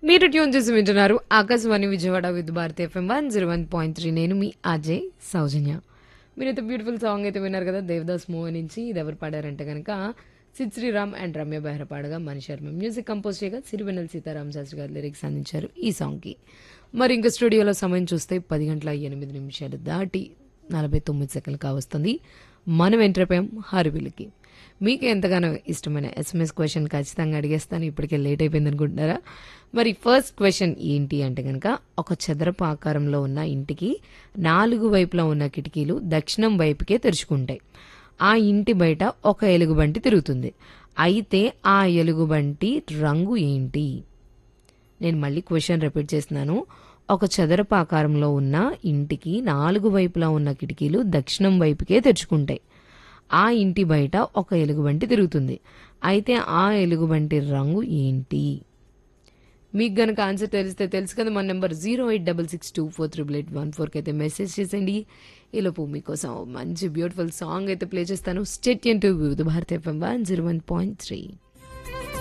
మీరు ట్యూన్ చేసి వింటున్నారు Akashvani Vijayawada Vividh Bharati FM one zero one point three నేను మీ అజయ్ సౌజన్య మీరైతే బ్యూటిఫుల్ సాంగ్ అయితే విన్నారు కదా దేవదాస్ మూవీ నుంచి ఇది ఎవరు పాడారంటే కనుక సిద్ శ్రీరామ్ అండ్ రమ్య బెహ్రా పాడగా మణి శర్మ మ్యూజిక్ కంపోజ్ చేయగా సిరివెన్నెల సీతారాం శాస్త్రి గారు లిరిక్స్ అందించారు ఈ సాంగ్కి మరి ఇంకా స్టూడియోలో సమయం చూస్తే పది గంటల ఎనిమిది నిమిషాలు దాటి నలభై తొమ్మిది సెకండ్లు కావస్తుంది మనం ఎంటర్పోయాం హరివిల్కి మీకు ఎంతగానో ఇష్టమైన ఎస్ఎంఎస్ క్వశ్చన్ ఖచ్చితంగా అడిగేస్తాను ఇప్పటికే లేట్ అయిపోయింది అనుకుంటున్నారా మరి ఫస్ట్ క్వశ్చన్ ఏంటి అంటే కనుక ఒక చదరపు ఆకారంలో ఉన్న ఇంటికి నాలుగు వైపులా ఉన్న కిటికీలు దక్షిణం వైపుకే తెరుచుకుంటాయి ఆ ఇంటి బయట ఒక ఎలుగుబంటి తిరుగుతుంది అయితే ఆ ఎలుగుబంటి రంగు ఏంటి నేను మళ్ళీ క్వశ్చన్ రిపీట్ చేస్తున్నాను ఒక చదరపు ఆకారంలో ఉన్న ఇంటికి నాలుగు వైపులా ఉన్న కిటికీలు దక్షిణం వైపుకే తెరుచుకుంటాయి ఆ ఇంటి బయట ఒక ఎలుగుబంటి తిరుగుతుంది అయితే ఆ ఎలుగుబంటి రంగు ఏంటి మీకు గనక ఆన్సర్ తెలిస్తే తెలుసు కదా మన number zero eight double six two four triple eight one ఫోర్కి అయితే మెసేజ్ చేసేయండి ఈలోపు మీకోసం మంచి బ్యూటిఫుల్ సాంగ్ అయితే ప్లే చేస్తాను state to Vividh Bharati FM one zero one point three